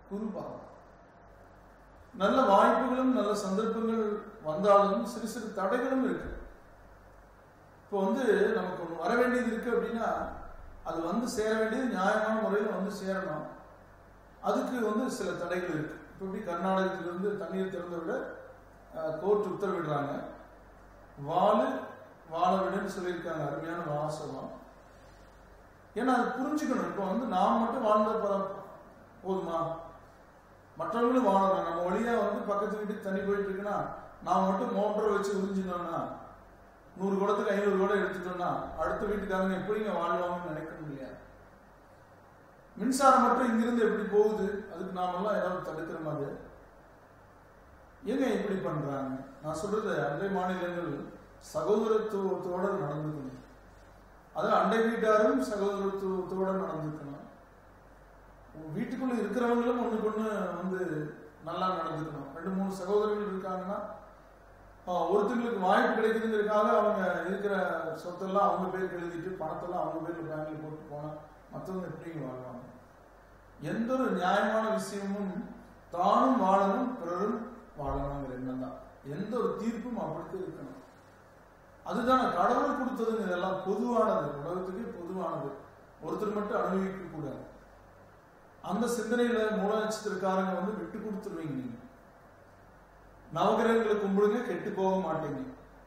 குரு பார்வை நல்ல வாய்ப்புகளும் நல்ல சந்தர்ப்பங்கள் வந்தாலும் சிறு சிறு தடைகளும் இருக்கு இப்போ வந்து நமக்கு ஒண்ணு வர வேண்டியது இருக்கு அப்படின்னா அது வந்து சேர வேண்டியது நியாயமான முறையில் வந்து சேரணும் அதுக்கு வந்து சில தடைகள் இருக்கு இப்போ எப்படி கர்நாடகத்திலிருந்து தண்ணீர் திறந்த விட கோர்ட் உத்தரவிடுறாங்க வாழு வாழ விடுன்னு சொல்லியிருக்காங்க அருமையான வாசகம் ஏன்னா அது புரிஞ்சுக்கணும் இப்போ வந்து நாம் மட்டும் வாழ்ந்த ப- போதுமா மற்றவங்களும் வாழணும் நம்ம வழியா வந்து பக்கத்து வீட்டுக்கு தண்ணி போயிட்டு இருக்குன்னா நான் மட்டும் மோட்டரை வச்சு உறிஞ்சினோம்னா நூறு குடத்துக்கு ஐநூறு குடம் எடுத்துட்டோம்னா அடுத்த வீட்டுக்காரங்க எப்படிங்க வாழ்வாங்கன்னு நினைக்கணும் இல்லையா மின்சாரம் மட்டும் இங்கிருந்து எப்படி போகுது அதுக்கு நாமெல்லாம் ஏதாவது தடுக்கிற மாதிரி ஏங்க இப்படி பண்றாங்க நான் சொல்றது அண்டை மாநிலங்கள் சகோதரத்துவத்தோட நடந்துக்கணும் அதாவது அண்டை வீட்டாரும் சகோதரத்துவத்தோட நடந்துக்கணும் வீட்டுக்குள்ள இருக்கிறவங்களும் ஒண்ணுக்கு ஒண்ணு வந்து நல்லா நடந்துக்கணும் ரெண்டு மூணு சகோதரர்கள் இருக்காங்கன்னா ஆஹ், ஒருத்தங்களுக்கு வாய்ப்பு கிடைக்குதுங்கிறதுக்காக அவங்க இருக்கிற சொத்தெல்லாம் அவங்க பேருக்கு எழுதிட்டு பணத்தெல்லாம் அவங்க பேர்ல பேங்க்ல போட்டு போனா மற்றவங்க எப்படி வாழ்வாங்க எந்த ஒரு நியாயமான விஷயமும் தானும் வாழணும் பிறரும் வாழணுங்கிற எண்ணம் தான் எந்த ஒரு தீர்ப்பும் அப்படித்தான் இருக்கணும் அதுதான் கடவுள் கொடுத்ததுங்க இதெல்லாம் பொதுவானது உலகத்துக்கே பொதுவானது ஒருத்தர் மட்டும் அனுபவிக்க கூடாது அந்த சிந்தனையில மூல நட்சத்திரக்காரங்க வந்து விட்டு கொடுத்துருவீங்க நீங்க நவகிரகங்களை கும்பிடுங்க கெட்டு போக மாட்டீங்க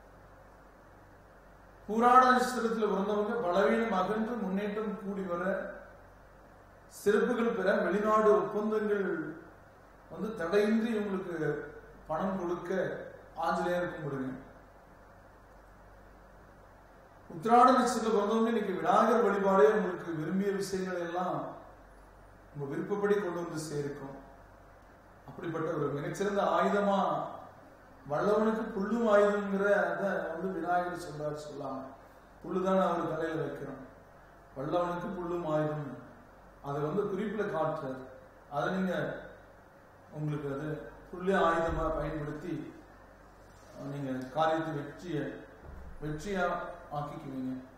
பூராட நட்சத்திரத்துல பிறந்தவங்க பலவீனம் அகன்று முன்னேற்றம் கூடி வர சிறப்புகள் பெற வெளிநாடு ஒப்பந்தங்கள் வந்து தடையின்றி உங்களுக்கு பணம் கொடுக்க ஆஞ்சநேயர் கும்பிடுங்க உத்திராட நட்சத்திரத்துல பிறந்தவங்க இன்னைக்கு விநாயகர் வழிபாடே உங்களுக்கு விரும்பிய விஷயங்கள் எல்லாம் உங்க விருப்பப்படி கொண்டு வந்து சேர்க்கும் அப்படிப்பட்ட ஒரு மிகச்சிறந்த ஆயுதமா வல்லவனுக்கு புல்லும் ஆயுதம்ங்கிற அதை வந்து விநாயகர் சொல்றாரு சொல்லாம புல்லு தானே அவர் தலையில வைக்கிறோம் வல்லவனுக்கு புல்லும் ஆயுதம் அதை வந்து குறிப்புல காட்டுறாரு அதை நீங்க உங்களுக்கு அது புல்லு ஆயுதமா பயன்படுத்தி அஹ், நீங்க காரியத்தை வெற்றிய வெற்றியா ஆக்கிக்குவீங்க